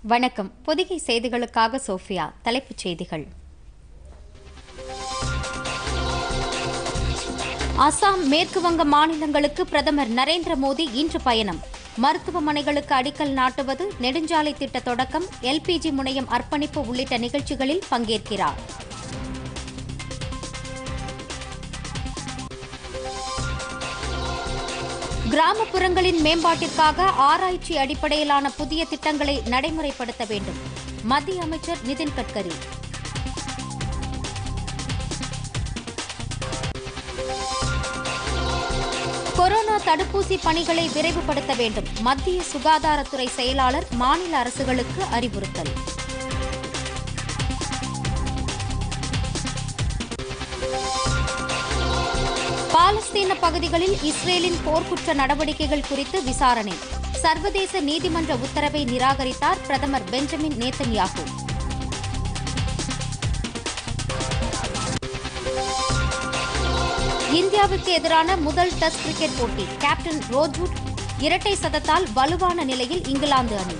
வணக்கம் பொதிகை செய்திகளுக்காக சோஃபியா தலைப்புச் செய்திகள் அசாம் மேற்கு வங்க மாநிலங்களுக்கு பிரதமர் நரேந்திர மோடி இன்று பயணம் மருத்துவமனைகளுக்கு அடிக்கல் நாட்டுவது நெடுஞ்சாலை திட்ட தொடக்கம் எல்பிஜி முனையம் அர்ப்பணிப்பு உள்ளிட்ட நிகழ்ச்சிகளில் பங்கேற்கிறார் கிராமப்புறங்களின் மேம்பாட்டிற்காக ஆராய்ச்சி அடிப்படையிலான புதிய திட்டங்களை நடைமுறைப்படுத்த வேண்டும் மத்திய அமைச்சர் நிதின் கட்கரி கொரோனா தடுப்பூசி பணிகளை விரைவுபடுத்த வேண்டும் மத்திய சுகாதாரத்துறை செயலாளர் மாநில அரசுகளுக்கு அறிவுறுத்தல் பாலஸ்தீன பகுதிகளில் இஸ்ரேலின் போர்க்குற்ற நடவடிக்கைகள் குறித்து விசாரணை சர்வதேச நீதிமன்ற உத்தரவை நிராகரித்தார் பிரதமர் பெஞ்சமின் நேத்தன்யாகு இந்தியாவுக்கு எதிரான முதல் டெஸ்ட் கிரிக்கெட் போட்டி கேப்டன் ரோஜ்வுட் இரட்டை சதத்தால் வலுவான நிலையில் இங்கிலாந்து அணி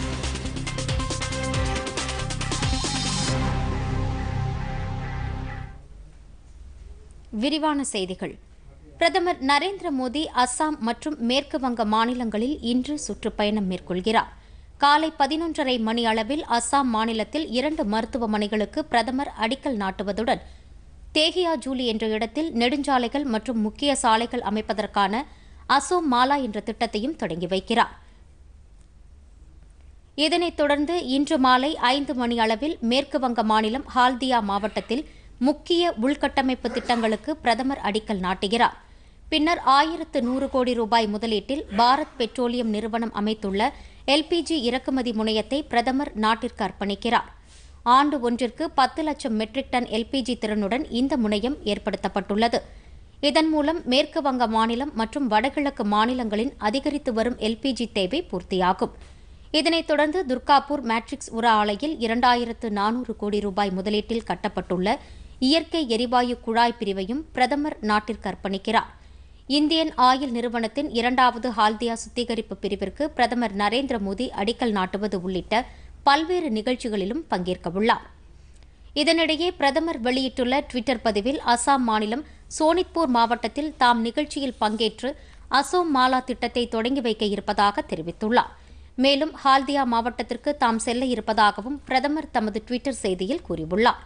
விரிவான செய்திகள் பிரதமர் நரேந்திர மோடி அஸ்ஸாம் மற்றும் மேற்கு வங்க மாநிலங்களில் இன்று சுற்றுப்பயணம் மேற்கொள்கிறார் காலை பதினொன்றரை மணி அளவில் அஸ்ஸாம் மாநிலத்தில் இரண்டு மருத்துவமனைகளுக்கு பிரதமர் அடிக்கல் நாட்டுவதுடன் தேகியா ஜூலி என்ற இடத்தில் நெடுஞ்சாலைகள் மற்றும் முக்கிய சாலைகள் அமைப்பதற்கான அசோம் மாலா என்ற திட்டத்தையும் தொடங்கி வைக்கிறார் இதனைத் தொடர்ந்து இன்று மாலை ஐந்து மணி அளவில் மேற்கு வங்க மாநிலம் ஹால்தியா மாவட்டத்தில் முக்கிய உள்கட்டமைப்பு திட்டங்களுக்கு பிரதமர் அடிக்கல் நாட்டுகிறார் பின்னர் ஆயிரத்து நூறு கோடி ரூபாய் முதலீட்டில் பாரத் பெட்ரோலியம் நிறுவனம் அமைத்துள்ள எல்பிஜி இறக்குமதி முனையத்தை பிரதமர் நாட்டிற்கு அர்ப்பணிக்கிறார் ஆண்டு ஒன்றிற்கு பத்து லட்சம் மெட்ரிக் டன் எல்பிஜி திறனுடன் இந்த முனையம் ஏற்படுத்தப்பட்டுள்ளது இதன் மூலம் மேற்கு வங்க மாநிலம் மற்றும் வடகிழக்கு மாநிலங்களின் அதிகரித்து வரும் எல்பிஜி தேவை பூர்த்தியாகும் இதனைத் தொடர்ந்து துர்காப்பூர் மேட்ரிக்ஸ் உர ஆலையில் இரண்டாயிரத்து நானூறு கோடி ரூபாய் முதலீட்டில் கட்டப்பட்டுள்ள இயற்கை எரிவாயு குழாய் பிரிவையும் பிரதமர் நாட்டிற்கு அர்ப்பணிக்கிறார் இந்தியன் ஆயில் நிறுவனத்தின் இரண்டாவது ஹால்தியா சுத்திகரிப்பு பிரிவிற்கு பிரதமர் நரேந்திர மோடி அடிக்கல் நாட்டுவது உள்ளிட்ட பல்வேறு நிகழ்ச்சிகளிலும் பங்கேற்கவுள்ளார் இதனிடையே பிரதமர் வெளியிட்டுள்ள டுவிட்டர் பதிவில் அசாம் மாநிலம் சோனித்பூர் மாவட்டத்தில் தாம் நிகழ்ச்சியில் பங்கேற்று அசோம் மாலா திட்டத்தை தொடங்கி வைக்க இருப்பதாக தெரிவித்துள்ளார் மேலும் ஹால்தியா மாவட்டத்திற்கு தாம் செல்ல இருப்பதாகவும் பிரதமர் தமது டுவிட்டர் செய்தியில் கூறியுள்ளார்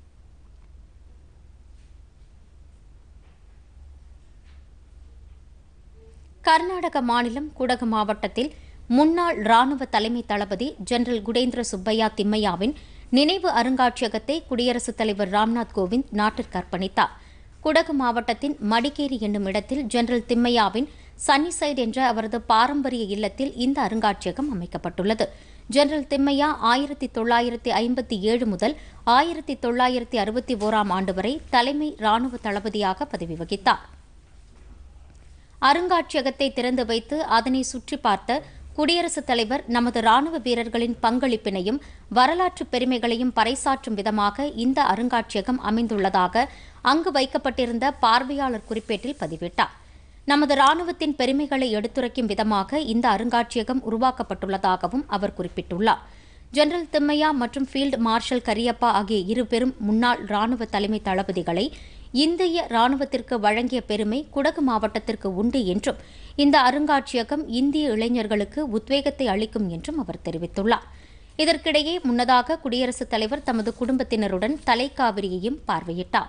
கர்நாடக மாநிலம் குடகு மாவட்டத்தில் முன்னாள் ராணுவ தலைமை தளபதி ஜெனரல் குடேந்திர சுப்பையா திம்மையாவின் நினைவு அருங்காட்சியகத்தை குடியரசுத் தலைவர் ராம்நாத் கோவிந்த் நாட்டிற்கு அர்ப்பணித்தார் குடகு மாவட்டத்தின் மடிக்கேரி என்னும் இடத்தில் ஜெனரல் திம்மையாவின் சன்னிசைட் என்ற அவரது பாரம்பரிய இல்லத்தில் இந்த அருங்காட்சியகம் அமைக்கப்பட்டுள்ளது ஜெனரல் திம்மையா ஆயிரத்தி தொள்ளாயிரத்தி ஐம்பத்தி ஏழு முதல் ஆயிரத்தி தொள்ளாயிரத்தி அறுபத்தி ஓராம் ஆண்டு வரை தலைமை ராணுவ தளபதியாக பதவி வகித்தார் அருங்காட்சியகத்தை திறந்து வைத்து அதனை சுற்றி பார்த்த குடியரசுத் தலைவர் நமது ராணுவ வீரர்களின் பங்களிப்பினையும் வரலாற்று பெருமைகளையும் பறைசாற்றும் விதமாக இந்த அருங்காட்சியகம் அமைந்துள்ளதாக அங்கு வைக்கப்பட்டிருந்த பார்வையாளர் குறிப்பேட்டில் பதிவிட்டார் நமது ராணுவத்தின் பெருமைகளை எடுத்துரைக்கும் விதமாக இந்த அருங்காட்சியகம் உருவாக்கப்பட்டுள்ளதாகவும் அவர் குறிப்பிட்டுள்ளார் ஜெனரல் திம்மையா மற்றும் ஃபீல்டு மார்ஷல் கரியப்பா ஆகிய இரு பெரும் முன்னாள் ராணுவ தலைமை தளபதிகளை இந்திய ராணுவத்திற்கு வழங்கிய பெருமை குடகு மாவட்டத்திற்கு உண்டு என்றும் இந்த அருங்காட்சியகம் இந்திய இளைஞர்களுக்கு உத்வேகத்தை அளிக்கும் என்றும் அவர் தெரிவித்துள்ளார் இதற்கிடையே முன்னதாக குடியரசுத் தலைவர் தமது குடும்பத்தினருடன் தலைக்காவிரியையும் பார்வையிட்டார்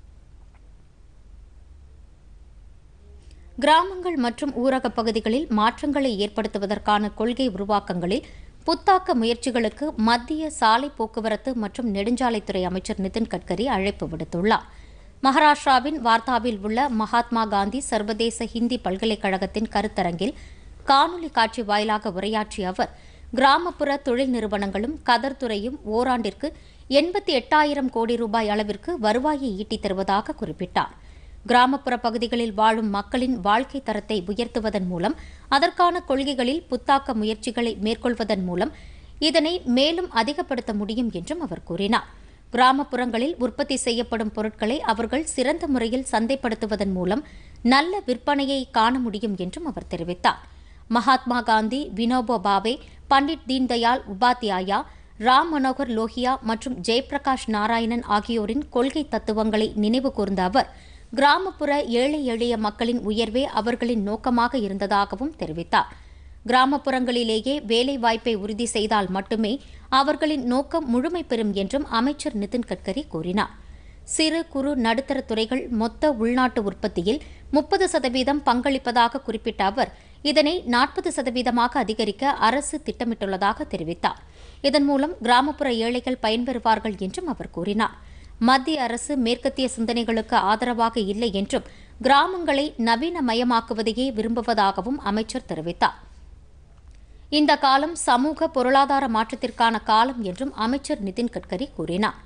கிராமங்கள் மற்றும் ஊரகப் பகுதிகளில் மாற்றங்களை ஏற்படுத்துவதற்கான கொள்கை உருவாக்கங்களில் புத்தாக்க முயற்சிகளுக்கு மத்திய சாலை போக்குவரத்து மற்றும் நெடுஞ்சாலைத்துறை அமைச்சர் நிதின் கட்கரி அழைப்பு விடுத்துள்ளார் மகாராஷ்டிராவின் வார்த்தாவில் உள்ள மகாத்மா காந்தி சர்வதேச ஹிந்தி பல்கலைக்கழகத்தின் கருத்தரங்கில் காணொலி காட்சி வாயிலாக உரையாற்றிய அவர் கிராமப்புற தொழில் நிறுவனங்களும் கதர் துறையும் ஓராண்டிற்கு எண்பத்தி எட்டாயிரம் கோடி ரூபாய் அளவிற்கு வருவாயை ஈட்டித் தருவதாக குறிப்பிட்டார் கிராமப்புற பகுதிகளில் வாழும் மக்களின் வாழ்க்கை தரத்தை உயர்த்துவதன் மூலம் அதற்கான கொள்கைகளில் புத்தாக்க முயற்சிகளை மேற்கொள்வதன் மூலம் இதனை மேலும் அதிகப்படுத்த முடியும் என்றும் அவர் கூறினார் கிராமப்புறங்களில் உற்பத்தி செய்யப்படும் பொருட்களை அவர்கள் சிறந்த முறையில் சந்தைப்படுத்துவதன் மூலம் நல்ல விற்பனையை காண முடியும் என்றும் அவர் தெரிவித்தார் மகாத்மா காந்தி வினோபா பாவே பண்டிட் தீன்தயாள் உபாத்யாயா ராம் மனோகர் லோஹியா மற்றும் ஜெயபிரகாஷ் நாராயணன் ஆகியோரின் கொள்கை தத்துவங்களை நினைவு கூர்ந்த அவர் கிராமப்புற ஏழை எளிய மக்களின் உயர்வே அவர்களின் நோக்கமாக இருந்ததாகவும் தெரிவித்தார் கிராமப்புறங்களிலேயே வேலைவாய்ப்பை உறுதி செய்தால் மட்டுமே அவர்களின் நோக்கம் முழுமை பெறும் என்றும் அமைச்சர் நிதின் கட்கரி கூறினார் சிறு குறு நடுத்தர துறைகள் மொத்த உள்நாட்டு உற்பத்தியில் முப்பது சதவீதம் பங்களிப்பதாக குறிப்பிட்ட அவர் இதனை நாற்பது சதவீதமாக அதிகரிக்க அரசு திட்டமிட்டுள்ளதாக தெரிவித்தார் இதன் மூலம் கிராமப்புற ஏழைகள் பயன்பெறுவார்கள் என்றும் அவர் கூறினார் மத்திய அரசு மேற்கத்திய சிந்தனைகளுக்கு ஆதரவாக இல்லை என்றும் கிராமங்களை நவீனமயமாக்குவதையே விரும்புவதாகவும் அமைச்சர் தெரிவித்தார் இந்த காலம் சமூக பொருளாதார மாற்றத்திற்கான காலம் என்றும் அமைச்சர் நிதின் கட்கரி கூறினார்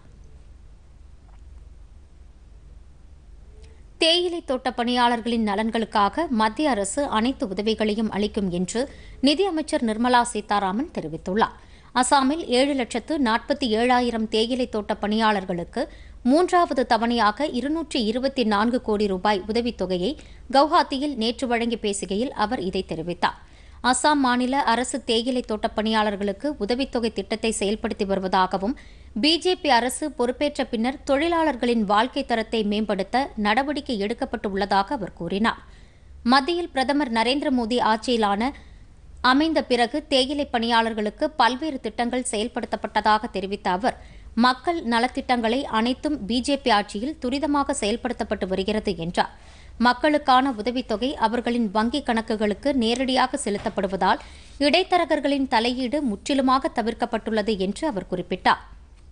தேயிலை தோட்ட பணியாளர்களின் நலன்களுக்காக மத்திய அரசு அனைத்து உதவிகளையும் அளிக்கும் என்று நிதியமைச்சர் நிர்மலா சீதாராமன் தெரிவித்துள்ளார் அசாமில் ஏழு லட்சத்து நாற்பத்தி ஏழாயிரம் தேயிலை தோட்ட பணியாளர்களுக்கு மூன்றாவது தவணையாக இருநூற்றி இருபத்தி நான்கு கோடி ரூபாய் உதவித்தொகையை கவுஹாத்தியில் நேற்று வழங்கி பேசுகையில் அவர் இதை தெரிவித்தார் அசாம் மாநில அரசு தேயிலை தோட்ட பணியாளர்களுக்கு உதவித்தொகை திட்டத்தை செயல்படுத்தி வருவதாகவும் பிஜேபி அரசு பொறுப்பேற்ற பின்னர் தொழிலாளர்களின் வாழ்க்கை தரத்தை மேம்படுத்த நடவடிக்கை எடுக்கப்பட்டு உள்ளதாக அவர் கூறினார் மத்தியில் பிரதமர் நரேந்திர மோடி ஆட்சியிலான அமைந்த பிறகு தேயிலை பணியாளர்களுக்கு பல்வேறு திட்டங்கள் செயல்படுத்தப்பட்டதாக தெரிவித்த அவர் மக்கள் நலத்திட்டங்களை அனைத்தும் பிஜேபி ஆட்சியில் துரிதமாக செயல்படுத்தப்பட்டு வருகிறது என்றார் மக்களுக்கான உதவித்தொகை அவர்களின் வங்கிக் கணக்குகளுக்கு நேரடியாக செலுத்தப்படுவதால் இடைத்தரகர்களின் தலையீடு முற்றிலுமாக தவிர்க்கப்பட்டுள்ளது என்று அவர் குறிப்பிட்டார்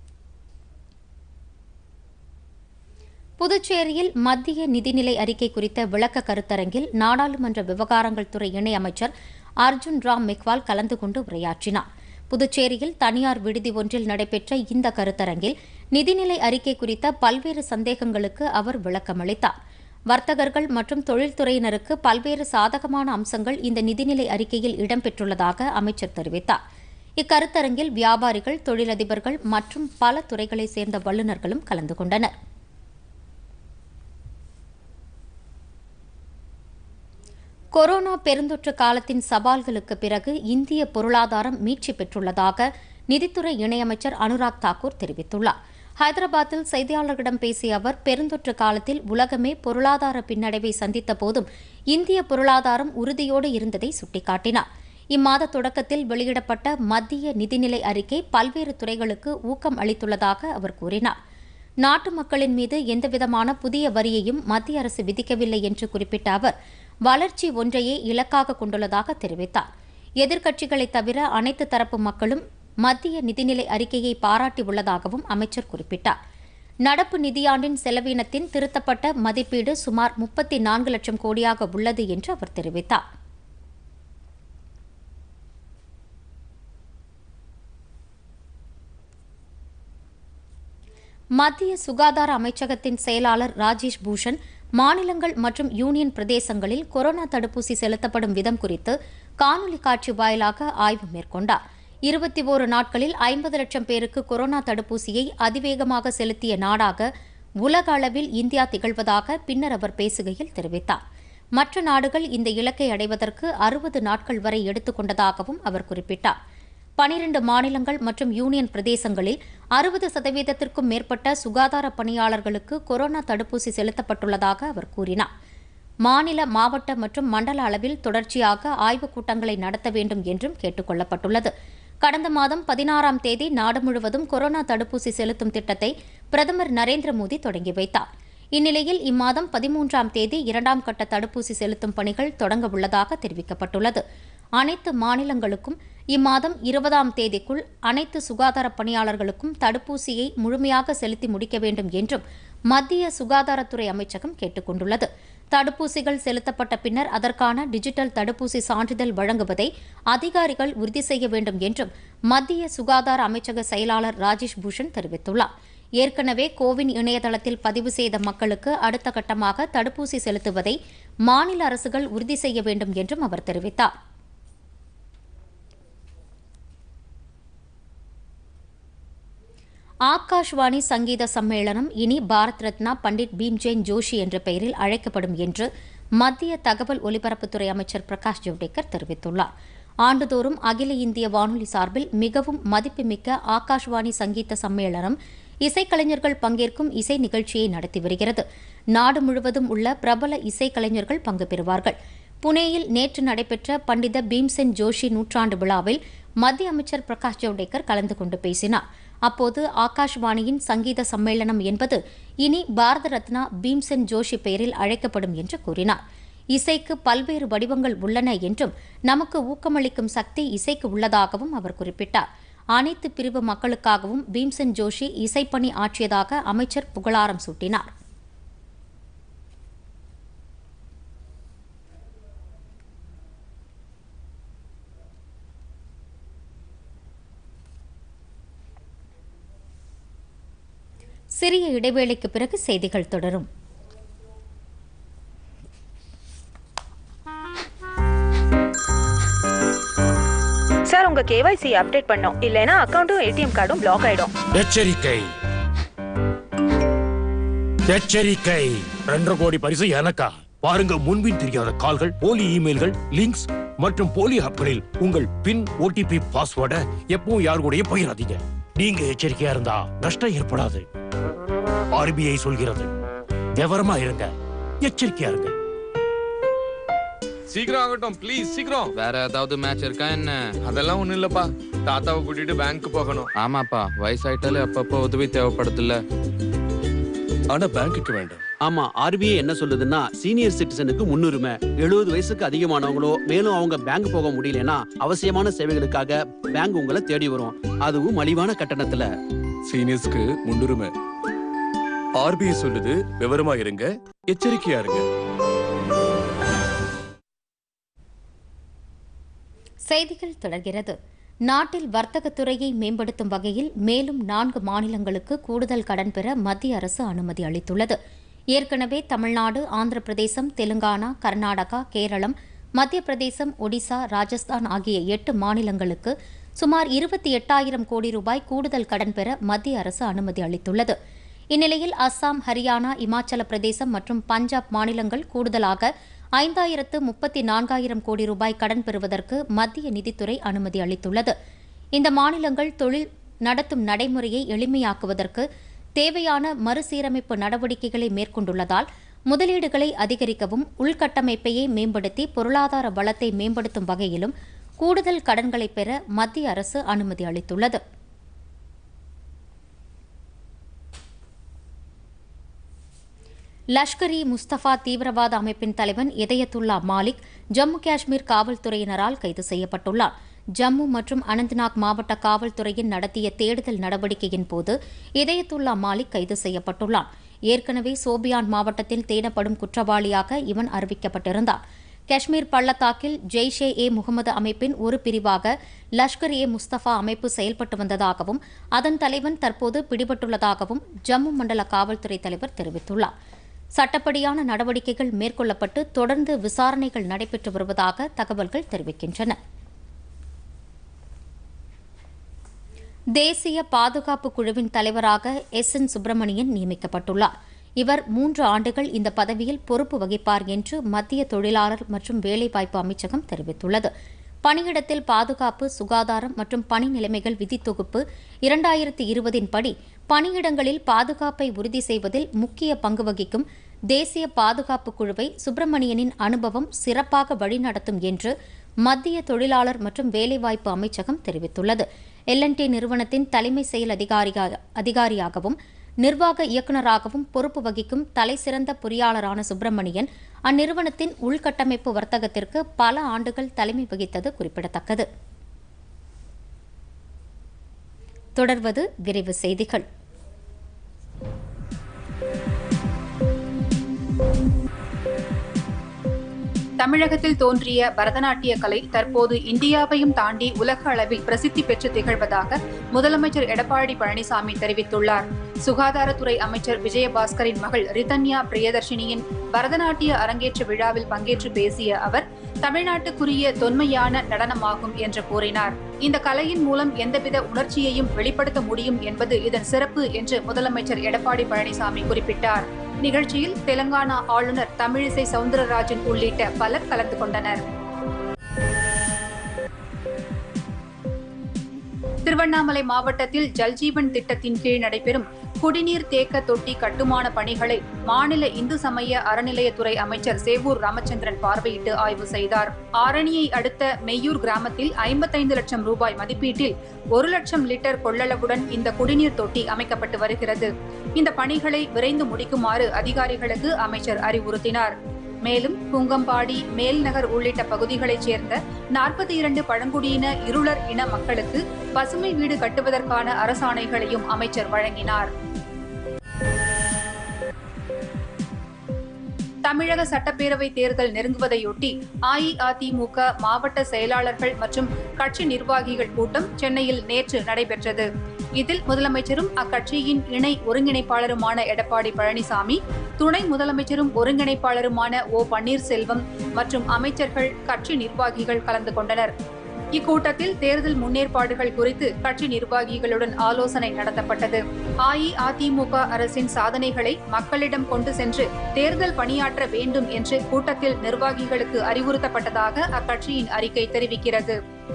புதுச்சேரியில் மத்திய நிதிநிலை அறிக்கை குறித்த விளக்க கருத்தரங்கில் நாடாளுமன்ற விவகாரங்கள் துறை இணையமைச்சர் அர்ஜுன் ராம் மெக்வால் கலந்து கொண்டு உரையாற்றினார் புதுச்சேரியில் தனியார் விடுதி ஒன்றில் நடைபெற்ற இந்த கருத்தரங்கில் நிதிநிலை அறிக்கை குறித்த பல்வேறு சந்தேகங்களுக்கு அவர் விளக்கமளித்தார் வர்த்தகர்கள் மற்றும் தொழில்துறையினருக்கு பல்வேறு சாதகமான அம்சங்கள் இந்த நிதிநிலை அறிக்கையில் இடம்பெற்றுள்ளதாக அமைச்சர் தெரிவித்தார் இக்கருத்தரங்கில் வியாபாரிகள் தொழிலதிபர்கள் மற்றும் பல துறைகளைச் சேர்ந்த வல்லுநர்களும் கலந்து கொண்டனர் கொரோனா பெருந்தொற்று காலத்தின் சவால்களுக்கு பிறகு இந்திய பொருளாதாரம் மீட்சி பெற்றுள்ளதாக நிதித்துறை இணையமைச்சர் அனுராக் தாக்கூர் தெரிவித்துள்ளார் ஹைதராபாத்தில் செய்தியாளர்களிடம் பேசிய அவர் பெருந்தொற்று காலத்தில் உலகமே பொருளாதார பின்னடைவை சந்தித்த போதும் இந்திய பொருளாதாரம் உறுதியோடு இருந்ததை சுட்டிக்காட்டினார் இம்மாத தொடக்கத்தில் வெளியிடப்பட்ட மத்திய நிதிநிலை அறிக்கை பல்வேறு துறைகளுக்கு ஊக்கம் அளித்துள்ளதாக அவர் கூறினார் நாட்டு மக்களின் மீது எந்தவிதமான புதிய வரியையும் மத்திய அரசு விதிக்கவில்லை என்று குறிப்பிட்ட அவர் வளர்ச்சி ஒன்றையே இலக்காக கொண்டுள்ளதாக தெரிவித்தார் எதிர்க்கட்சிகளைத் தவிர அனைத்து தரப்பு மக்களும் மத்திய நிதிநிலை அறிக்கையை பாராட்டியுள்ளதாகவும் அமைச்சர் குறிப்பிட்டார் நடப்பு நிதியாண்டின் செலவினத்தின் திருத்தப்பட்ட மதிப்பீடு சுமார் முப்பத்தி நான்கு லட்சம் கோடியாக உள்ளது என்று அவர் தெரிவித்தார் மத்திய சுகாதார அமைச்சகத்தின் செயலாளர் ராஜேஷ் பூஷன் மாநிலங்கள் மற்றும் யூனியன் பிரதேசங்களில் கொரோனா தடுப்பூசி செலுத்தப்படும் விதம் குறித்து காணொலி காட்சி வாயிலாக ஆய்வு மேற்கொண்டார் இருபத்தி ஓரு நாட்களில் ஐம்பது லட்சம் பேருக்கு கொரோனா தடுப்பூசியை அதிவேகமாக செலுத்திய நாடாக உலக அளவில் இந்தியா திகழ்வதாக பின்னர் அவர் பேசுகையில் தெரிவித்தார் மற்ற நாடுகள் இந்த இலக்கை அடைவதற்கு அறுபது நாட்கள் வரை எடுத்துக் கொண்டதாகவும் அவர் குறிப்பிட்டார் பனிரண்டு மாநிலங்கள் மற்றும் யூனியன் பிரதேசங்களில் அறுபது சதவீதத்திற்கும் மேற்பட்ட சுகாதார பணியாளர்களுக்கு கொரோனா தடுப்பூசி செலுத்தப்பட்டுள்ளதாக அவர் கூறினார் மாநில மாவட்ட மற்றும் மண்டல அளவில் தொடர்ச்சியாக ஆய்வுக் கூட்டங்களை நடத்த வேண்டும் என்றும் கேட்டுக் கொள்ளப்பட்டுள்ளது கடந்த மாதம் பதினாறாம் தேதி நாடு முழுவதும் கொரோனா தடுப்பூசி செலுத்தும் திட்டத்தை பிரதமர் நரேந்திர மோடி தொடங்கி வைத்தார் இந்நிலையில் இம்மாதம் பதிமூன்றாம் தேதி இரண்டாம் கட்ட தடுப்பூசி செலுத்தும் பணிகள் தொடங்க உள்ளதாக தெரிவிக்கப்பட்டுள்ளது அனைத்து மாநிலங்களுக்கும் இம்மாதம் இருபதாம் தேதிக்குள் அனைத்து சுகாதார பணியாளர்களுக்கும் தடுப்பூசியை முழுமையாக செலுத்தி முடிக்க வேண்டும் என்றும் மத்திய சுகாதாரத்துறை அமைச்சகம் கேட்டுக் கொண்டுள்ளது தடுப்பூசிகள் செலுத்தப்பட்ட பின்னர் அதற்கான டிஜிட்டல் தடுப்பூசி சான்றிதழ் வழங்குவதை அதிகாரிகள் உறுதி செய்ய வேண்டும் என்றும் மத்திய சுகாதார அமைச்சக செயலாளர் ராஜேஷ் பூஷன் தெரிவித்துள்ளார் ஏற்கனவே கோவின் இணையதளத்தில் பதிவு செய்த மக்களுக்கு அடுத்த கட்டமாக தடுப்பூசி செலுத்துவதை மாநில அரசுகள் உறுதி செய்ய வேண்டும் என்றும் அவர் தெரிவித்தார் ஆகாஷ்வாணி சங்கீத சம்மேளனம் இனி பாரத் ரத்னா பண்டிட் பீம்சென் ஜோஷி என்ற பெயரில் அழைக்கப்படும் என்று மத்திய தகவல் ஒலிபரப்புத்துறை அமைச்சர் பிரகாஷ் ஜவ்டேகர் தெரிவித்துள்ளார் ஆண்டுதோறும் அகில இந்திய வானொலி சார்பில் மிகவும் மதிப்புமிக்க ஆகாஷ்வாணி சங்கீத சம்மேளனம் இசைக்கலைஞர்கள் பங்கேற்கும் இசை நிகழ்ச்சியை நடத்தி வருகிறது நாடு முழுவதும் உள்ள பிரபல இசைக்கலைஞர்கள் பங்கு பெறுவார்கள் புனேயில் நேற்று நடைபெற்ற பண்டித பீம்சென் ஜோஷி நூற்றாண்டு விழாவில் மத்திய அமைச்சர் பிரகாஷ் ஜவடேகர் கலந்து கொண்டு பேசினார் அப்போது ஆகாஷ்வாணியின் சங்கீத சம்மேளனம் என்பது இனி பாரத ரத்னா பீம்சென் ஜோஷி பெயரில் அழைக்கப்படும் என்று கூறினார் இசைக்கு பல்வேறு வடிவங்கள் உள்ளன என்றும் நமக்கு ஊக்கமளிக்கும் சக்தி இசைக்கு உள்ளதாகவும் அவர் குறிப்பிட்டார் அனைத்து பிரிவு மக்களுக்காகவும் பீம்சென் ஜோஷி இசைப்பணி ஆற்றியதாக அமைச்சர் புகழாரம் சூட்டினார் சிறிய இடைவேளைக்கு பிறகு செய்திகள் தொடரும் சார் உங்க கேவைசி அப்டேட் பண்ணோம் இல்லைன்னா அக்கவுண்டும் ஏடிஎம் கார்டும் பிளாக் ஆயிடும் எச்சரிக்கை எச்சரிக்கை ரெண்டரை கோடி பரிசு எனக்கா பாருங்க முன்பின் தெரியாத கால்கள் போலி இமெயில்கள் லிங்க்ஸ் மற்றும் போலி ஆப்களில் உங்கள் பின் ஓடிபி பாஸ்வேர்டை எப்பவும் யார் கூடயும் பகிராதீங்க நீங்க எச்சரிக்கையா இருந்தா நஷ்டம் ஏற்படாது ஆர்பிஐ சொல்கிறது விவரமா இருங்க எச்சரிக்கையா இருங்க சீக்கிரம் ஆகட்டும் ப்ளீஸ் சீக்கிரம் வேற ஏதாவது மேட்ச் இருக்கா என்ன அதெல்லாம் ஒண்ணும் இல்லப்பா தாத்தாவை கூட்டிட்டு பேங்க் போகணும் ஆமாப்பா வயசாயிட்டாலே அப்பப்போ உதவி தேவைப்படுதுல்ல ஆனா பேங்க்குக்கு வேண்டாம் ஆமா ஆர்பிஐ என்ன சொல்லுதுன்னா சீனியர் சிட்டிசனுக்கு முன்னுரிமை எழுபது வயசுக்கு அதிகமானவங்களோ மேலும் அவங்க பேங்க் போக முடியலன்னா அவசியமான சேவைகளுக்காக பேங்க் உங்களை தேடி வரும் அதுவும் மலிவான கட்டணத்துல சீனியர்ஸ்க்கு முன்னுரிமை ஆர்பிஐ சொல்லுது விவரமா இருங்க எச்சரிக்கையா இருங்க செய்திகள் தொடர்கிறது நாட்டில் வர்த்தகத் துறையை மேம்படுத்தும் வகையில் மேலும் நான்கு மாநிலங்களுக்கு கூடுதல் கடன் பெற மத்திய அரசு அனுமதி அளித்துள்ளது ஏற்கனவே தமிழ்நாடு ஆந்திர பிரதேசம் தெலுங்கானா கர்நாடகா கேரளம் மத்திய பிரதேசம் ஒடிசா ராஜஸ்தான் ஆகிய எட்டு மாநிலங்களுக்கு சுமார் இருபத்தி எட்டாயிரம் கோடி ரூபாய் கூடுதல் கடன் பெற மத்திய அரசு அனுமதி அளித்துள்ளது இந்நிலையில் அஸ்ஸாம் ஹரியானா இமாச்சல பிரதேசம் மற்றும் பஞ்சாப் மாநிலங்கள் கூடுதலாக ஐந்தாயிரத்து முப்பத்தி நான்காயிரம் கோடி ரூபாய் கடன் பெறுவதற்கு மத்திய நிதித்துறை அனுமதி அளித்துள்ளது இந்த மாநிலங்கள் தொழில் நடத்தும் நடைமுறையை எளிமையாக்குவதற்கு தேவையான மறுசீரமைப்பு நடவடிக்கைகளை மேற்கொண்டுள்ளதால் முதலீடுகளை அதிகரிக்கவும் உள்கட்டமைப்பையே மேம்படுத்தி பொருளாதார வளத்தை மேம்படுத்தும் வகையிலும் கூடுதல் கடன்களை பெற மத்திய அரசு அனுமதி அளித்துள்ளது லஷ்கர் இ முஸ்தபா தீவிரவாத அமைப்பின் தலைவன் இதயத்துல்லா மாலிக் ஜம்மு காஷ்மீர் காவல்துறையினரால் கைது செய்யப்பட்டுள்ளார் ஜம்மு மற்றும் அனந்த்நாக் மாவட்ட காவல்துறையின் நடத்திய தேடுதல் நடவடிக்கையின் போது இதயத்துல்லா மாலிக் கைது செய்யப்பட்டுள்ளான் ஏற்கனவே சோபியான் மாவட்டத்தில் தேடப்படும் குற்றவாளியாக இவன் அறிவிக்கப்பட்டிருந்தார் காஷ்மீர் பள்ளத்தாக்கில் ஜெய்ஷே ஏ முகமது அமைப்பின் ஒரு பிரிவாக லஷ்கர் ஏ முஸ்தபா அமைப்பு செயல்பட்டு வந்ததாகவும் அதன் தலைவன் தற்போது பிடிபட்டுள்ளதாகவும் ஜம்மு மண்டல காவல்துறை தலைவர் தெரிவித்துள்ளார் சட்டப்படியான நடவடிக்கைகள் மேற்கொள்ளப்பட்டு தொடர்ந்து விசாரணைகள் நடைபெற்று வருவதாக தகவல்கள் தெரிவிக்கின்றன தேசிய பாதுகாப்பு குழுவின் தலைவராக எஸ் என் சுப்பிரமணியன் நியமிக்கப்பட்டுள்ளார் இவர் மூன்று ஆண்டுகள் இந்த பதவியில் பொறுப்பு வகிப்பார் என்று மத்திய தொழிலாளர் மற்றும் வேலைவாய்ப்பு அமைச்சகம் தெரிவித்துள்ளது பணியிடத்தில் பாதுகாப்பு சுகாதாரம் மற்றும் பணி நிலைமைகள் விதி தொகுப்பு இரண்டாயிரத்தி இருபதின் படி பணியிடங்களில் பாதுகாப்பை உறுதி செய்வதில் முக்கிய பங்கு வகிக்கும் தேசிய பாதுகாப்பு குழுவை சுப்பிரமணியனின் அனுபவம் சிறப்பாக வழிநடத்தும் என்று மத்திய தொழிலாளர் மற்றும் வேலைவாய்ப்பு அமைச்சகம் தெரிவித்துள்ளது எல்என்டி நிறுவனத்தின் தலைமை செயல் அதிகாரியா- அதிகாரியாகவும் நிர்வாக இயக்குநராகவும் பொறுப்பு வகிக்கும் தலைசிறந்த பொறியாளரான சுப்பிரமணியன் அந்நிறுவனத்தின் உள்கட்டமைப்பு வர்த்தகத்திற்கு பல ஆண்டுகள் தலைமை வகித்தது குறிப்பிடத்தக்கது தொடர்வது விரைவு செய்திகள் தமிழகத்தில் தோன்றிய பரதநாட்டிய கலை தற்போது இந்தியாவையும் தாண்டி உலக அளவில் பிரசித்தி பெற்று திகழ்வதாக முதலமைச்சர் எடப்பாடி பழனிசாமி தெரிவித்துள்ளார் சுகாதாரத்துறை அமைச்சர் விஜயபாஸ்கரின் மகள் ரிதன்யா பிரியதர்ஷினியின் பரதநாட்டிய அரங்கேற்ற விழாவில் பங்கேற்று பேசிய அவர் தமிழ்நாட்டுக்குரிய தொன்மையான நடனமாகும் என்று கூறினார் இந்த கலையின் மூலம் எந்தவித உணர்ச்சியையும் வெளிப்படுத்த முடியும் என்பது இதன் சிறப்பு என்று முதலமைச்சர் எடப்பாடி பழனிசாமி குறிப்பிட்டார் நிகழ்ச்சியில் தெலங்கானா ஆளுநர் தமிழிசை சவுந்தரராஜன் உள்ளிட்ட பலர் கலந்து கொண்டனர் திருவண்ணாமலை மாவட்டத்தில் ஜல்ஜீவன் திட்டத்தின் கீழ் நடைபெறும் குடிநீர் தேக்க தொட்டி கட்டுமான பணிகளை மாநில இந்து சமய அறநிலையத்துறை அமைச்சர் சேவூர் ராமச்சந்திரன் பார்வையிட்டு ஆய்வு செய்தார் ஆரணியை அடுத்த மெய்யூர் கிராமத்தில் ஐம்பத்தைந்து லட்சம் ரூபாய் மதிப்பீட்டில் ஒரு லட்சம் லிட்டர் கொள்ளளவுடன் இந்த குடிநீர் தொட்டி அமைக்கப்பட்டு வருகிறது இந்த பணிகளை விரைந்து முடிக்குமாறு அதிகாரிகளுக்கு அமைச்சர் அறிவுறுத்தினார் மேலும் புங்கம்பாடி மேல்நகர் உள்ளிட்ட பகுதிகளைச் சேர்ந்த நாற்பத்தி இரண்டு பழங்குடியின இருளர் இன மக்களுக்கு பசுமை வீடு கட்டுவதற்கான அரசாணைகளையும் அமைச்சர் வழங்கினார் தமிழக சட்டப்பேரவை தேர்தல் நெருங்குவதையொட்டி அஇஅதிமுக மாவட்ட செயலாளர்கள் மற்றும் கட்சி நிர்வாகிகள் கூட்டம் சென்னையில் நேற்று நடைபெற்றது இதில் முதலமைச்சரும் அக்கட்சியின் இணை ஒருங்கிணைப்பாளருமான எடப்பாடி பழனிசாமி துணை முதலமைச்சரும் ஒருங்கிணைப்பாளருமான ஓ பன்னீர்செல்வம் மற்றும் அமைச்சர்கள் கட்சி நிர்வாகிகள் கலந்து கொண்டனர் இக்கூட்டத்தில் தேர்தல் முன்னேற்பாடுகள் குறித்து கட்சி நிர்வாகிகளுடன் ஆலோசனை நடத்தப்பட்டது அஇஅதிமுக அரசின் சாதனைகளை மக்களிடம் கொண்டு சென்று தேர்தல் பணியாற்ற வேண்டும் என்று கூட்டத்தில் நிர்வாகிகளுக்கு அறிவுறுத்தப்பட்டதாக அக்கட்சியின் அறிக்கை தெரிவிக்கிறது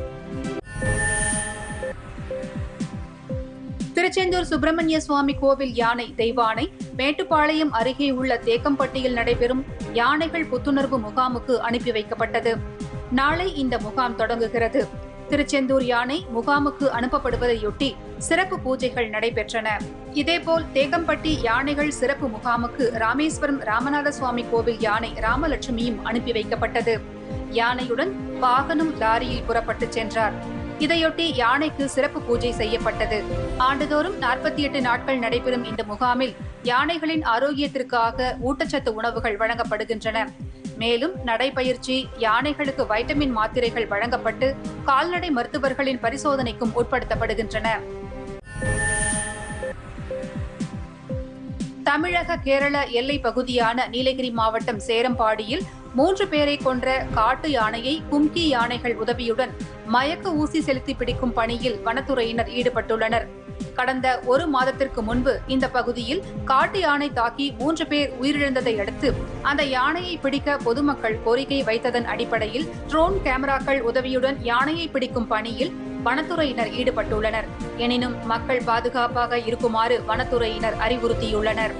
திருச்செந்தூர் சுப்பிரமணிய சுவாமி கோவில் யானை தெய்வானை மேட்டுப்பாளையம் அருகே உள்ள தேக்கம்பட்டியில் நடைபெறும் யானைகள் புத்துணர்வு முகாமுக்கு அனுப்பி வைக்கப்பட்டது நாளை இந்த முகாம் தொடங்குகிறது திருச்செந்தூர் யானை முகாமுக்கு அனுப்பப்படுவதையொட்டி சிறப்பு பூஜைகள் நடைபெற்றன இதேபோல் தேக்கம்பட்டி யானைகள் சிறப்பு முகாமுக்கு ராமேஸ்வரம் ராமநாத சுவாமி கோவில் யானை ராமலட்சுமியும் அனுப்பி வைக்கப்பட்டது யானையுடன் வாகனம் லாரியில் புறப்பட்டுச் சென்றார் இதையொட்டி யானைக்கு சிறப்பு பூஜை செய்யப்பட்டது ஆண்டுதோறும் நாற்பத்தி எட்டு நாட்கள் நடைபெறும் இந்த முகாமில் யானைகளின் ஆரோக்கியத்திற்காக ஊட்டச்சத்து உணவுகள் வழங்கப்படுகின்றன மேலும் நடைபயிற்சி யானைகளுக்கு வைட்டமின் மாத்திரைகள் வழங்கப்பட்டு கால்நடை மருத்துவர்களின் பரிசோதனைக்கும் உட்படுத்தப்படுகின்றன தமிழக கேரள எல்லை பகுதியான நீலகிரி மாவட்டம் சேரம்பாடியில் மூன்று பேரை கொன்ற காட்டு யானையை கும்கி யானைகள் உதவியுடன் மயக்க ஊசி செலுத்தி பிடிக்கும் பணியில் வனத்துறையினர் ஈடுபட்டுள்ளனர் கடந்த ஒரு மாதத்திற்கு முன்பு இந்த பகுதியில் காட்டு யானை தாக்கி மூன்று பேர் உயிரிழந்ததை அடுத்து அந்த யானையை பிடிக்க பொதுமக்கள் கோரிக்கை வைத்ததன் அடிப்படையில் ட்ரோன் கேமராக்கள் உதவியுடன் யானையை பிடிக்கும் பணியில் வனத்துறையினர் ஈடுபட்டுள்ளனர் எனினும் மக்கள் பாதுகாப்பாக இருக்குமாறு வனத்துறையினர் அறிவுறுத்தியுள்ளனர்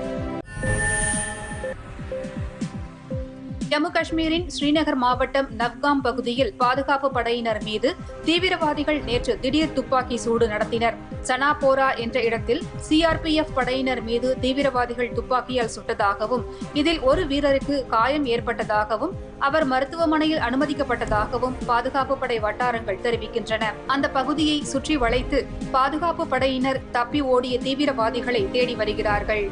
ஜம்மு காஷ்மீரின் ஸ்ரீநகர் மாவட்டம் நவ்காம் பகுதியில் பாதுகாப்பு படையினர் மீது தீவிரவாதிகள் நேற்று திடீர் துப்பாக்கி சூடு நடத்தினர் சனாபோரா என்ற இடத்தில் சிஆர்பிஎஃப் படையினர் மீது தீவிரவாதிகள் துப்பாக்கியால் சுட்டதாகவும் இதில் ஒரு வீரருக்கு காயம் ஏற்பட்டதாகவும் அவர் மருத்துவமனையில் அனுமதிக்கப்பட்டதாகவும் பாதுகாப்பு படை வட்டாரங்கள் தெரிவிக்கின்றன அந்த பகுதியை சுற்றி வளைத்து பாதுகாப்பு படையினர் தப்பி ஓடிய தீவிரவாதிகளை தேடி வருகிறார்கள்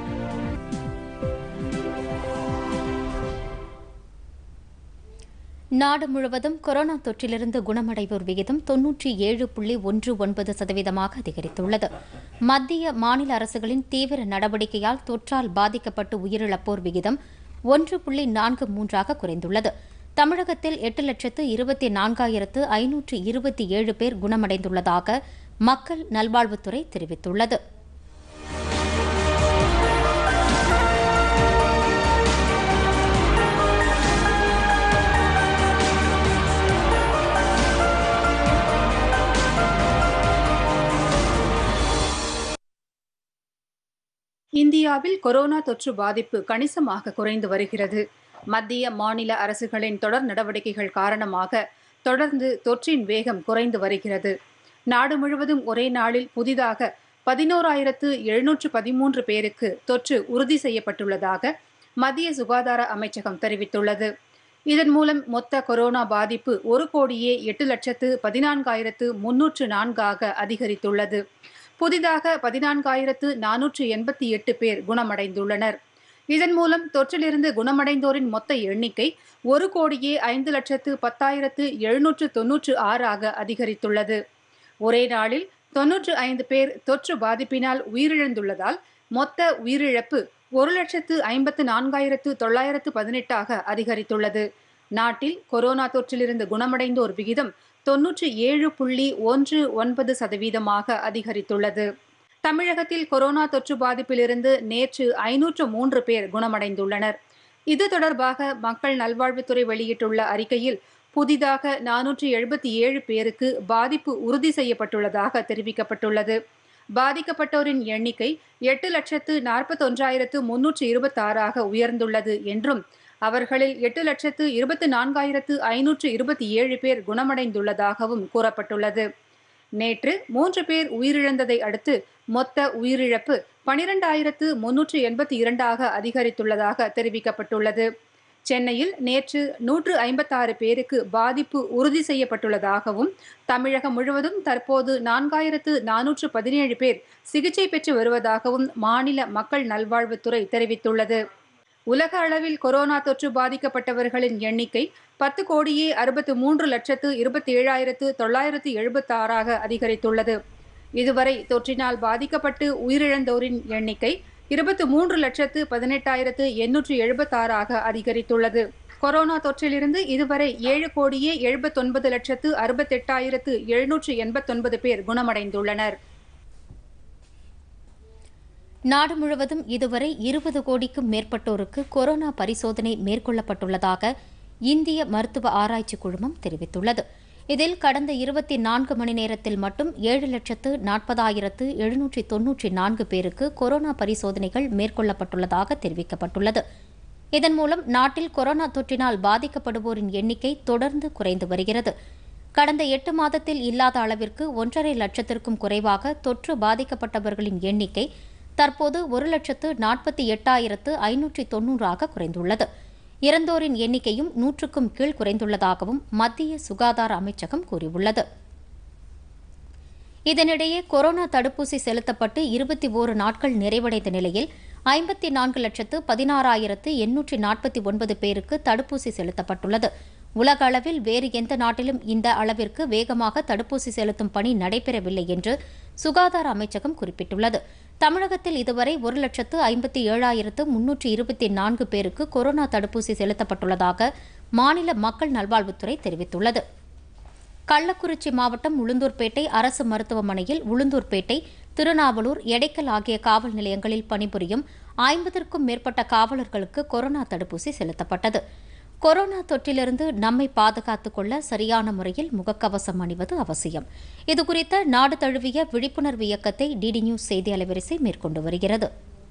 நாடு முழுவதும் கொரோனா தொற்றிலிருந்து குணமடைவோர் விகிதம் தொன்னூற்றி ஏழு புள்ளி ஒன்று ஒன்பது சதவீதமாக அதிகரித்துள்ளது மத்திய மாநில அரசுகளின் தீவிர நடவடிக்கையால் தொற்றால் பாதிக்கப்பட்டு உயிரிழப்போர் விகிதம் ஒன்று புள்ளி நான்கு மூன்றாக குறைந்துள்ளது தமிழகத்தில் எட்டு லட்சத்து இருபத்தி நான்காயிரத்து ஐநூற்று இருபத்தி ஏழு பேர் குணமடைந்துள்ளதாக மக்கள் நல்வாழ்வுத்துறை தெரிவித்துள்ளது இந்தியாவில் கொரோனா தொற்று பாதிப்பு கணிசமாக குறைந்து வருகிறது மத்திய மாநில அரசுகளின் தொடர் நடவடிக்கைகள் காரணமாக தொடர்ந்து தொற்றின் வேகம் குறைந்து வருகிறது நாடு முழுவதும் ஒரே நாளில் புதிதாக பதினோராயிரத்து எழுநூற்று பதிமூன்று பேருக்கு தொற்று உறுதி செய்யப்பட்டுள்ளதாக மத்திய சுகாதார அமைச்சகம் தெரிவித்துள்ளது இதன் மூலம் மொத்த கொரோனா பாதிப்பு ஒரு கோடியே எட்டு லட்சத்து பதினான்காயிரத்து முன்னூற்று நான்காக அதிகரித்துள்ளது புதிதாக பதினான்காயிரத்து நானூற்று எண்பத்தி எட்டு பேர் குணமடைந்துள்ளனர் இதன் மூலம் தொற்றிலிருந்து குணமடைந்தோரின் மொத்த எண்ணிக்கை ஒரு கோடியே ஐந்து லட்சத்து பத்தாயிரத்து எழுநூற்று தொன்னூற்று ஆறாக அதிகரித்துள்ளது ஒரே நாளில் தொன்னூற்று ஐந்து பேர் தொற்று பாதிப்பினால் உயிரிழந்துள்ளதால் மொத்த உயிரிழப்பு ஒரு லட்சத்து ஐம்பத்து நான்காயிரத்து தொள்ளாயிரத்து பதினெட்டாக அதிகரித்துள்ளது நாட்டில் கொரோனா தொற்றிலிருந்து குணமடைந்தோர் விகிதம் தொன்னூற்றி ஏழு புள்ளி ஒன்று ஒன்பது சதவீதமாக அதிகரித்துள்ளது தமிழகத்தில் கொரோனா தொற்று பாதிப்பிலிருந்து நேற்று ஐநூற்று மூன்று பேர் குணமடைந்துள்ளனர் இது தொடர்பாக மக்கள் நல்வாழ்வுத்துறை வெளியிட்டுள்ள அறிக்கையில் புதிதாக நானூற்றி எழுபத்தி ஏழு பேருக்கு பாதிப்பு உறுதி செய்யப்பட்டுள்ளதாக தெரிவிக்கப்பட்டுள்ளது பாதிக்கப்பட்டோரின் எண்ணிக்கை எட்டு லட்சத்து நாற்பத்தொன்றாயிரத்து முன்னூற்று இருபத்தாறாக உயர்ந்துள்ளது என்றும் அவர்களில் எட்டு லட்சத்து இருபத்து நான்காயிரத்து ஐநூற்று இருபத்தி ஏழு பேர் குணமடைந்துள்ளதாகவும் கூறப்பட்டுள்ளது நேற்று மூன்று பேர் உயிரிழந்ததை அடுத்து மொத்த உயிரிழப்பு பனிரெண்டாயிரத்து முன்னூற்று எண்பத்தி இரண்டாக அதிகரித்துள்ளதாக தெரிவிக்கப்பட்டுள்ளது சென்னையில் நேற்று நூற்று ஐம்பத்தாறு பேருக்கு பாதிப்பு உறுதி செய்யப்பட்டுள்ளதாகவும் தமிழகம் முழுவதும் தற்போது நான்காயிரத்து நானூற்று பதினேழு பேர் சிகிச்சை பெற்று வருவதாகவும் மாநில மக்கள் நல்வாழ்வுத்துறை தெரிவித்துள்ளது உலக அளவில் கொரோனா தொற்று பாதிக்கப்பட்டவர்களின் எண்ணிக்கை பத்து கோடியே அறுபத்து மூன்று லட்சத்து இருபத்தி ஏழாயிரத்து தொள்ளாயிரத்து எழுபத்தாறாக அதிகரித்துள்ளது இதுவரை தொற்றினால் பாதிக்கப்பட்டு உயிரிழந்தோரின் எண்ணிக்கை இருபத்து மூன்று லட்சத்து பதினெட்டாயிரத்து எண்ணூற்று எழுபத்தாறாக அதிகரித்துள்ளது கொரோனா தொற்றிலிருந்து இதுவரை ஏழு கோடியே எழுபத்தொன்பது லட்சத்து அறுபத்தெட்டாயிரத்து எழுநூற்று எண்பத்தொன்பது பேர் குணமடைந்துள்ளனர் நாடு முழுவதும் இதுவரை இருபது கோடிக்கும் மேற்பட்டோருக்கு கொரோனா பரிசோதனை மேற்கொள்ளப்பட்டுள்ளதாக இந்திய மருத்துவ ஆராய்ச்சி குழுமம் தெரிவித்துள்ளது இதில் கடந்த இருபத்தி நான்கு மணி நேரத்தில் மட்டும் ஏழு லட்சத்து நாற்பதாயிரத்து எழுநூற்றி தொன்னூற்றி நான்கு பேருக்கு கொரோனா பரிசோதனைகள் மேற்கொள்ளப்பட்டுள்ளதாக தெரிவிக்கப்பட்டுள்ளது இதன் மூலம் நாட்டில் கொரோனா தொற்றினால் பாதிக்கப்படுவோரின் எண்ணிக்கை தொடர்ந்து குறைந்து வருகிறது கடந்த எட்டு மாதத்தில் இல்லாத அளவிற்கு ஒன்றரை லட்சத்திற்கும் குறைவாக தொற்று பாதிக்கப்பட்டவர்களின் எண்ணிக்கை தற்போது ஒரு லட்சத்து நாற்பத்தி எட்டாயிரத்து ஐநூற்றி தொன்னூறாக குறைந்துள்ளது இறந்தோரின் எண்ணிக்கையும் நூற்றுக்கும் கீழ் குறைந்துள்ளதாகவும் மத்திய சுகாதார அமைச்சகம் கூறியுள்ளது இதனிடையே கொரோனா தடுப்பூசி செலுத்தப்பட்டு இருபத்தி ஓரு நாட்கள் நிறைவடைந்த நிலையில் ஐம்பத்தி நான்கு லட்சத்து பதினாறாயிரத்து எண்ணூற்றி நாற்பத்தி ஒன்பது பேருக்கு தடுப்பூசி செலுத்தப்பட்டுள்ளது உலக அளவில் வேறு எந்த நாட்டிலும் இந்த அளவிற்கு வேகமாக தடுப்பூசி செலுத்தும் பணி நடைபெறவில்லை என்று சுகாதார அமைச்சகம் குறிப்பிட்டுள்ளது தமிழகத்தில் இதுவரை ஒரு லட்சத்து ஐம்பத்தி ஏழாயிரத்து முன்னூற்றி இருபத்தி நான்கு பேருக்கு கொரோனா தடுப்பூசி செலுத்தப்பட்டுள்ளதாக மாநில மக்கள் நல்வாழ்வுத்துறை தெரிவித்துள்ளது கள்ளக்குறிச்சி மாவட்டம் உளுந்தூர்பேட்டை அரசு மருத்துவமனையில் உளுந்தூர்பேட்டை திருநாவலூர் எடைக்கல் ஆகிய காவல் நிலையங்களில் பணிபுரியும் ஐம்பதற்கும் மேற்பட்ட காவலர்களுக்கு கொரோனா தடுப்பூசி செலுத்தப்பட்டது கொரோனா தொற்றிலிருந்து நம்மை பாதுகாத்துக் கொள்ள சரியான முறையில் முகக்கவசம் அணிவது அவசியம் இதுகுறித்த நாடு தழுவிய விழிப்புணர்வு இயக்கத்தை டிடி நியூஸ் செய்தி அலைவரிசை மேற்கொண்டு வருகிறது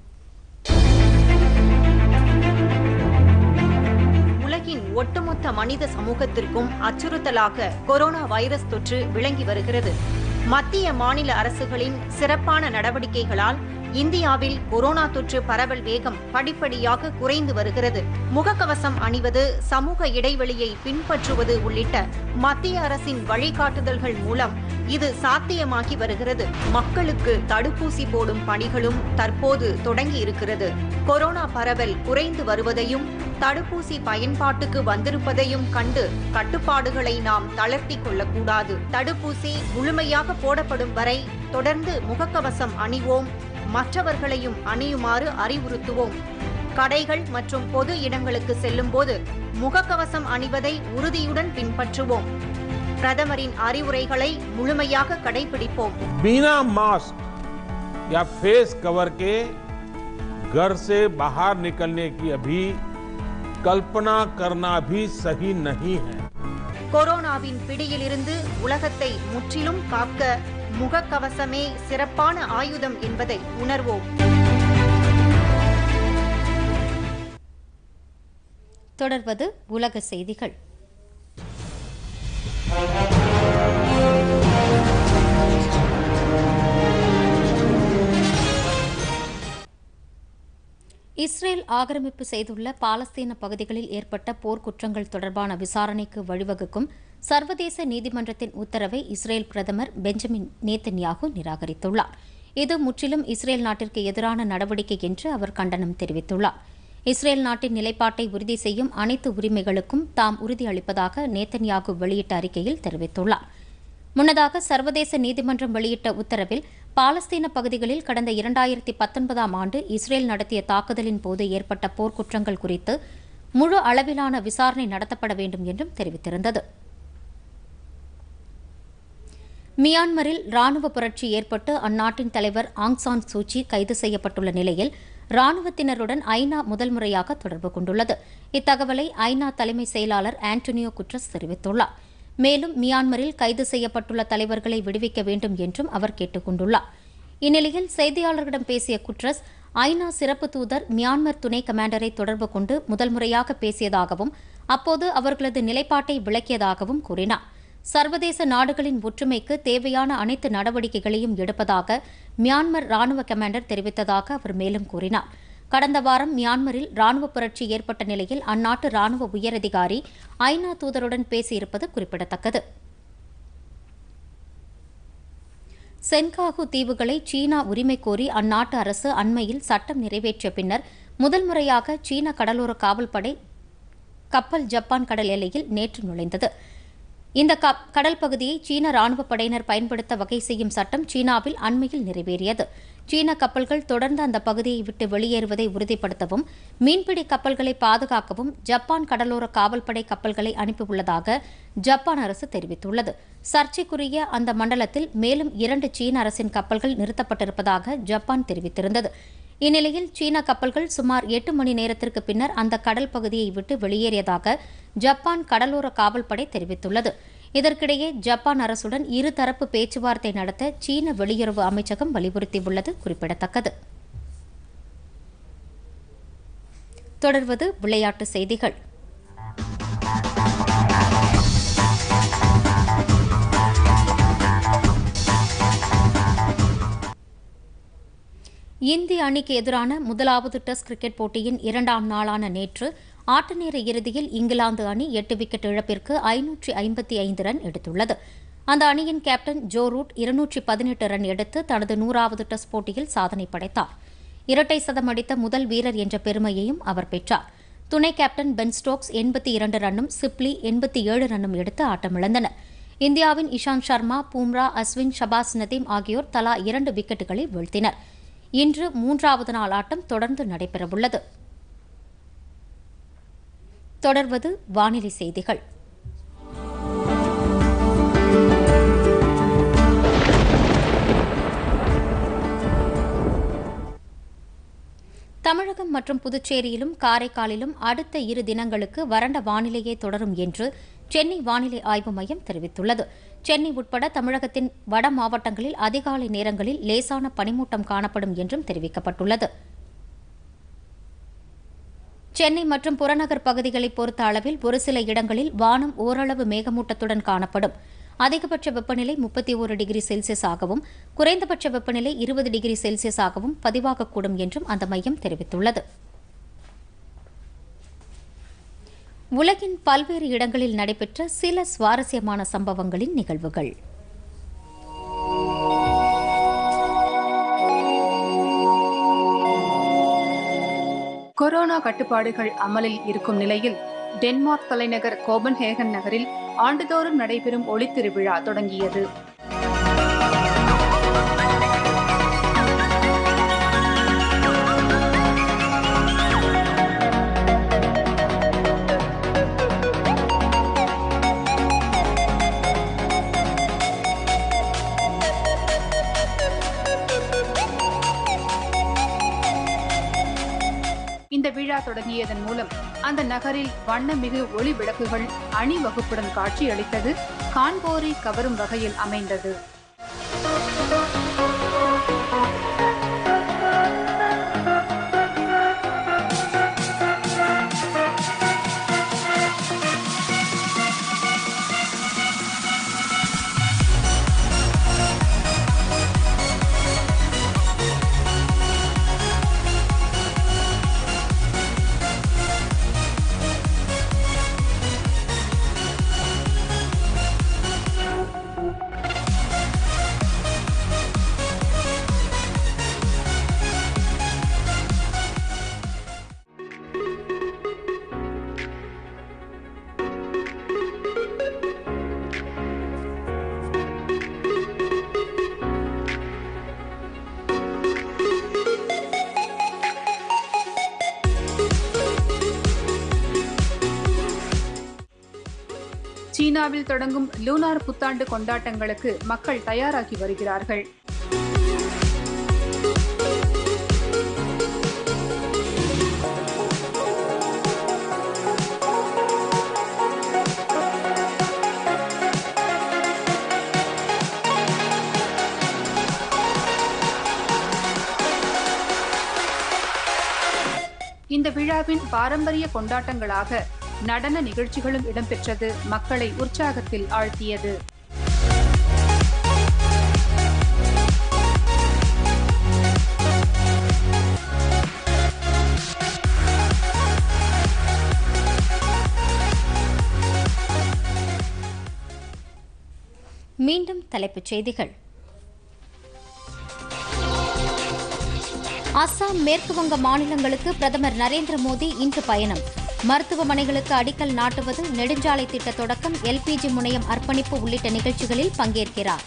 உலகின் ஒட்டுமொத்த மனித சமூகத்திற்கும் அச்சுறுத்தலாக கொரோனா வைரஸ் தொற்று விளங்கி வருகிறது மத்திய மாநில அரசுகளின் சிறப்பான நடவடிக்கைகளால் இந்தியாவில் கொரோனா தொற்று பரவல் வேகம் படிப்படியாக குறைந்து வருகிறது முகக்கவசம் அணிவது சமூக இடைவெளியை பின்பற்றுவது உள்ளிட்ட மத்திய அரசின் வழிகாட்டுதல்கள் மூலம் இது சாத்தியமாகி வருகிறது மக்களுக்கு தடுப்பூசி போடும் பணிகளும் தற்போது தொடங்கி இருக்கிறது கொரோனா பரவல் குறைந்து வருவதையும் தடுப்பூசி பயன்பாட்டுக்கு வந்திருப்பதையும் கண்டு கட்டுப்பாடுகளை நாம் தளர்த்தி கொள்ளக்கூடாது தடுப்பூசி முழுமையாக போடப்படும் வரை தொடர்ந்து முகக்கவசம் அணிவோம் மற்றவர்களையும் அணியுமாறு அறிவுறுத்துவோம் கடைகள் மற்றும் பொது இடங்களுக்கு செல்லும்போது முகக்கவசம் அணிவதை உறுதியுடன் பின்பற்றுவோம் பிரதமரின் அறிவுரைகளை முழுமையாக கடைபிடிப்போம் बिना मास्क या फेस कवर के घर से बाहर निकलने की अभी कल्पना करना भी सही नहीं है கொரோனாவின் பிடியிலிருந்து உலகத்தை முற்றிலும் காக்க முகக்கவசமே சிறப்பான ஆயுதம் என்பதை உணர்வோம் தொடர்வது உலக செய்திகள் இஸ்ரேல் ஆக்கிரமிப்பு செய்துள்ள பாலஸ்தீன பகுதிகளில் ஏற்பட்ட போர்க்குற்றங்கள் தொடர்பான விசாரணைக்கு வழிவகுக்கும் சர்வதேச நீதிமன்றத்தின் உத்தரவை இஸ்ரேல் பிரதமர் பெஞ்சமின் நேத்தன்யாகு நிராகரித்துள்ளார் இது முற்றிலும் இஸ்ரேல் நாட்டிற்கு எதிரான நடவடிக்கை என்று அவர் கண்டனம் தெரிவித்துள்ளார் இஸ்ரேல் நாட்டின் நிலைப்பாட்டை உறுதி செய்யும் அனைத்து உரிமைகளுக்கும் தாம் உறுதியளிப்பதாக நேத்தன்யாகு வெளியிட்ட அறிக்கையில் தெரிவித்துள்ளார் முன்னதாக சர்வதேச நீதிமன்றம் வெளியிட்ட உத்தரவில் பாலஸ்தீன பகுதிகளில் கடந்த இரண்டாயிரத்தி பத்தொன்பதாம் ஆண்டு இஸ்ரேல் நடத்திய தாக்குதலின் போது ஏற்பட்ட போர்க்குற்றங்கள் குறித்து முழு அளவிலான விசாரணை நடத்தப்பட வேண்டும் என்றும் தெரிவித்திருந்தது மியான்மரில் ராணுவ புரட்சி ஏற்பட்டு அந்நாட்டின் தலைவர் ஆங் சான் சூச்சி கைது செய்யப்பட்டுள்ள நிலையில் ராணுவத்தினருடன் ஐநா முதல் முறையாக தொடர்பு கொண்டுள்ளது இத்தகவலை ஐநா தலைமை செயலாளர் ஆண்டனியோ குட்ரஸ் தெரிவித்துள்ளார் மேலும் மியான்மரில் கைது செய்யப்பட்டுள்ள தலைவர்களை விடுவிக்க வேண்டும் என்றும் அவர் கேட்டுக் கொண்டுள்ளார் இந்நிலையில் செய்தியாளர்களிடம் பேசிய குட்ரஸ் ஐநா சிறப்பு தூதர் மியான்மர் துணை கமாண்டரை தொடர்பு கொண்டு முதல் முறையாக பேசியதாகவும் அப்போது அவர்களது நிலைப்பாட்டை விளக்கியதாகவும் கூறினார் சர்வதேச நாடுகளின் ஒற்றுமைக்கு தேவையான அனைத்து நடவடிக்கைகளையும் எடுப்பதாக மியான்மர் ராணுவ கமாண்டர் தெரிவித்ததாக அவர் மேலும் கூறினார் கடந்த வாரம் மியான்மரில் ராணுவ புரட்சி ஏற்பட்ட நிலையில் அந்நாட்டு ராணுவ உயரதிகாரி ஐநா தூதருடன் பேசியிருப்பது குறிப்பிடத்தக்கது சென்காகு தீவுகளை சீனா உரிமை கோரி அந்நாட்டு அரசு அண்மையில் சட்டம் நிறைவேற்றிய பின்னர் முதல் முறையாக சீன கடலோர காவல்படை கப்பல் ஜப்பான் கடல் எல்லையில் நேற்று நுழைந்தது இந்த க- கடல் பகுதியை சீன ராணுவ படையினர் பயன்படுத்த வகை செய்யும் சட்டம் சீனாவில் அண்மையில் நிறைவேறியது சீன கப்பல்கள் தொடர்ந்து அந்த பகுதியை விட்டு வெளியேறுவதை உறுதிப்படுத்தவும் மீன்பிடி கப்பல்களை பாதுகாக்கவும் ஜப்பான் கடலோர காவல்படை கப்பல்களை அனுப்பியுள்ளதாக ஜப்பான் அரசு தெரிவித்துள்ளது சர்ச்சைக்குரிய அந்த மண்டலத்தில் மேலும் இரண்டு சீன அரசின் கப்பல்கள் நிறுத்தப்பட்டிருப்பதாக ஜப்பான் தெரிவித்திருந்தது இந்நிலையில் சீன கப்பல்கள் சுமார் எட்டு மணி நேரத்திற்கு பின்னர் அந்த கடல் பகுதியை விட்டு வெளியேறியதாக ஜப்பான் கடலோர காவல்படை தெரிவித்துள்ளது இதற்கிடையே ஜப்பான் அரசுடன் இருதரப்பு பேச்சுவார்த்தை நடத்த சீன வெளியுறவு அமைச்சகம் வலியுறுத்தியுள்ளது குறிப்பிடத்தக்கது தொடர்வது விளையாட்டு செய்திகள் இந்திய அணிக்கு எதிரான முதலாவது டெஸ்ட் கிரிக்கெட் போட்டியின் இரண்டாம் நாளான நேற்று ஆட்ட நேர இறுதியில் இங்கிலாந்து அணி எட்டு விக்கெட் இழப்பிற்கு ஐநூற்றி ஐம்பத்தி ஐந்து ரன் எடுத்துள்ளது அந்த அணியின் கேப்டன் ஜோ ரூட் இருநூற்றி பதினெட்டு ரன் எடுத்து தனது நூறாவது டெஸ்ட் போட்டியில் சாதனை படைத்தார் இரட்டை சதம் அடித்த முதல் வீரர் என்ற பெருமையையும் அவர் பெற்றார் துணை கேப்டன் பென் ஸ்டோக்ஸ் எண்பத்தி இரண்டு ரன்னும் சிப்லி எண்பத்தி ஏழு ரன்னும் எடுத்து ஆட்டமிழந்தனர் இந்தியாவின் இஷாந்த் சர்மா பூம்ரா அஸ்வின் ஷபாஸ் நதீம் ஆகியோர் தலா இரண்டு விக்கெட்டுகளை வீழ்த்தினர் இன்று மூன்றாவது நாள் ஆட்டம் தொடர்ந்து நடைபெறவுள்ளது தொடர்வது வானிலை செய்திகள் தமிழகம் மற்றும் புதுச்சேரியிலும் காரைக்காலிலும் அடுத்த இரு தினங்களுக்கு வறண்ட வானிலையே தொடரும் என்று சென்னை வானிலை ஆய்வு மையம் தெரிவித்துள்ளது சென்னை உட்பட தமிழகத்தின் வட மாவட்டங்களில் அதிகாலை நேரங்களில் லேசான பனிமூட்டம் காணப்படும் என்றும் தெரிவிக்கப்பட்டுள்ளது சென்னை மற்றும் புறநகர் பகுதிகளை பொறுத்த அளவில் ஒரு சில இடங்களில் வானம் ஓரளவு மேகமூட்டத்துடன் காணப்படும் அதிகபட்ச வெப்பநிலை முப்பத்தி ஒரு டிகிரி செல்சியஸாகவும் குறைந்தபட்ச வெப்பநிலை இருபது டிகிரி செல்சியஸாகவும் பதிவாகக்கூடும் என்றும் அந்த மையம் தெரிவித்துள்ளது உலகின் பல்வேறு இடங்களில் நடைபெற்ற சில சுவாரஸ்யமான சம்பவங்களின் நிகழ்வுகள் கொரோனா கட்டுப்பாடுகள் அமலில் இருக்கும் நிலையில் டென்மார்க் தலைநகர் கோபன்ஹேகன் நகரில் ஆண்டுதோறும் நடைபெறும் ஒளித்திருவிழா தொடங்கியது இந்த விழா தொடங்கியதன் மூலம் அந்த நகரில் வண்ணமிகு ஒளி விளக்குகள் அணிவகுப்புடன் காட்சியளித்தது காண்போரை கவரும் வகையில் அமைந்தது சீனாவில் தொடங்கும் லூனார் புத்தாண்டு கொண்டாட்டங்களுக்கு மக்கள் தயாராகி வருகிறார்கள் இந்த விழாவின் பாரம்பரிய கொண்டாட்டங்களாக நடன நிகழ்ச்சிகளும் இடம்பெற்றது மக்களை உற்சாகத்தில் ஆழ்த்தியது மீண்டும் தலைப்புச் செய்திகள் அஸ்ஸாம் மேற்கு வங்க மாநிலங்களுக்கு பிரதமர் நரேந்திர மோடி இன்று பயணம் மருத்துவமனைகளுக்கு அடிக்கல் நாட்டுவது நெடுஞ்சாலை திட்ட தொடக்கம் எல்பிஜி முனையம் அர்ப்பணிப்பு உள்ளிட்ட நிகழ்ச்சிகளில் பங்கேற்கிறார்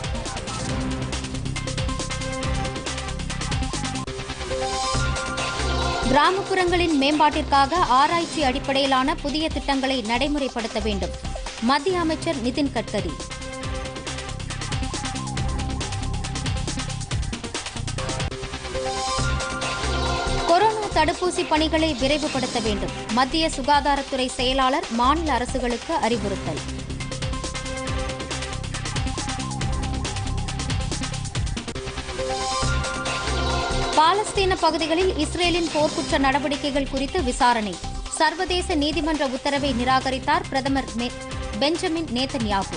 கிராமப்புறங்களின் மேம்பாட்டிற்காக ஆராய்ச்சி அடிப்படையிலான புதிய திட்டங்களை நடைமுறைப்படுத்த வேண்டும் மத்திய அமைச்சர் நிதின் கட்கரி கொரோனா தடுப்பூசி பணிகளை விரைவுபடுத்த வேண்டும் மத்திய சுகாதாரத்துறை செயலாளர் மாநில அரசுகளுக்கு அறிவுறுத்தல் பாலஸ்தீன பகுதிகளில் இஸ்ரேலின் போர்க்குற்ற நடவடிக்கைகள் குறித்து விசாரணை சர்வதேச நீதிமன்ற உத்தரவை நிராகரித்தார் பிரதமர் மெ- பெஞ்சமின் நேத்தன்யாகு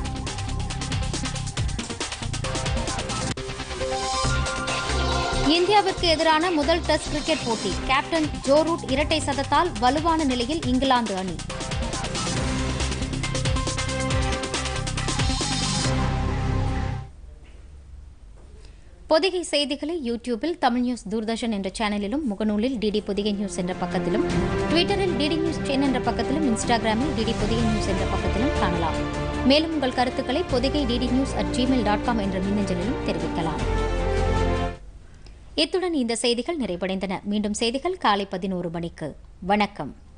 இந்தியாவிற்கு எதிரான முதல் டெஸ்ட் கிரிக்கெட் போட்டி கேப்டன் ஜோ ரூட் இரட்டை சதத்தால் வலுவான நிலையில் இங்கிலாந்து அணி பொதிகை செய்திகளை யூடியூபில் தமிழ் நியூஸ் தூர்தர்ஷன் என்ற சேனலிலும் முகநூலில் டிடி பொதிகை நியூஸ் என்ற பக்கத்திலும் ட்விட்டரில் டிடி நியூஸ் சென் என்ற பக்கத்திலும் இன்ஸ்டாகிராமில் டிடி பொதிகை நியூஸ் என்ற பக்கத்திலும் காணலாம் மேலும் உங்கள் கருத்துக்களை Podhigai DD news at Gmail dot com என்ற மின்னஞ்சலிலும் தெரிவிக்கலாம் இத்துடன் இந்த செய்திகள் நிறைவடைந்தன மீண்டும் செய்திகள் காலை பதினோரு மணிக்கு வணக்கம்